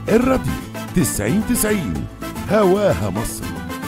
الراديو 90 90 هواها مصر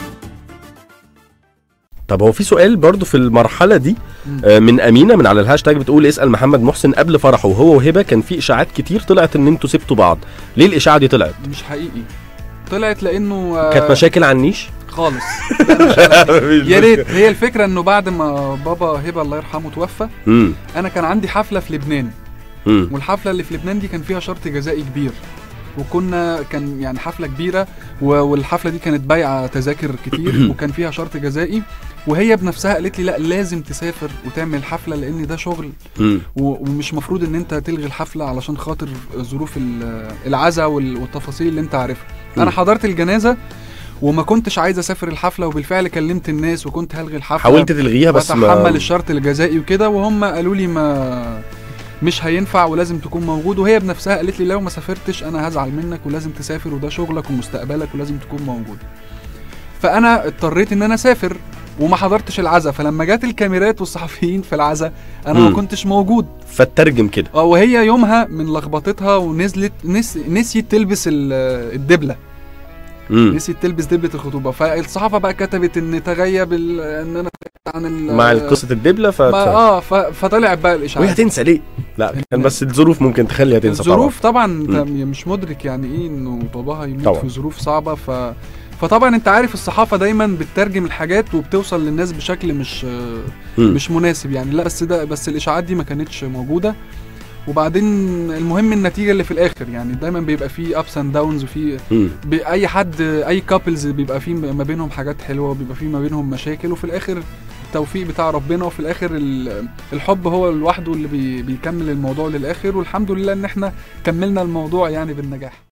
طب هو في سؤال برضو في المرحله دي آه، من امينه من على الهاشتاج بتقول اسال محمد محسن قبل فرحه وهو وهبه كان في اشاعات كتير طلعت ان انتوا سبتوا بعض ليه الاشاعه دي طلعت مش حقيقي طلعت لانه آه، كانت مشاكل على النيش خالص لا، مش على- يا ريت هي الفكره انه بعد ما بابا هبه الله يرحمه توفى امم انا كان عندي حفله في لبنان امم والحفله اللي في لبنان دي كان فيها شرط جزائي كبير وكنا كان يعني حفله كبيره و- والحفله دي كانت بايعه تذاكر كتير وكان فيها شرط جزائي وهي بنفسها قالت لي لا لازم تسافر وتعمل حفله لان ده شغل امم و- ومش مفروض ان انت تلغي الحفله علشان خاطر ظروف ال- العزا وال- والتفاصيل اللي انت عارفها مم. انا حضرت الجنازه وما كنتش عايز اسافر الحفله وبالفعل كلمت الناس وكنت هلغي الحفله حاولت تلغيها بس واتحمل ما الشرط الجزائي وكده وهم قالوا لي ما مش هينفع ولازم تكون موجود وهي بنفسها قالت لي لو ما سافرتش انا هزعل منك ولازم تسافر وده شغلك ومستقبلك ولازم تكون موجود فانا اضطريت ان انا اسافر وما حضرتش العزا فلما جت الكاميرات والصحفيين في العزا انا ما مم. كنتش موجود فترجم كده اه وهي يومها من لخبطتها ونزلت نس... نسيت تلبس ال- الدبله امم نسيت تلبس دبله الخطوبه فالصحافه بقى كتبت ان تغيب ال... ان انا تغيبت عن ال... مع قصه الدبله ف ما اه ف... فطلع بقى الاشاعات وهي هتنسى ليه؟ لا كان بس الظروف ممكن تخليها تنسى طبعا الظروف طبعا انت مم. مش مدرك يعني ايه انه باباها يموت طبعا. في ظروف صعبه ف فطبعا انت عارف الصحافه دايما بتترجم الحاجات وبتوصل للناس بشكل مش مم. مش مناسب يعني لا بس ده بس الاشاعات دي ما كانتش موجوده وبعدين المهم النتيجه اللي في الاخر يعني دايما بيبقى فيه ابس اند داونز وفي مم. اي حد اي كابلز بيبقى فيه ما بينهم حاجات حلوه وبيبقى فيه ما بينهم مشاكل وفي الاخر التوفيق بتاع ربنا وفي الاخر ال- الحب هو لوحده اللي بي بيكمل الموضوع للاخر والحمد لله ان احنا كملنا الموضوع يعني بالنجاح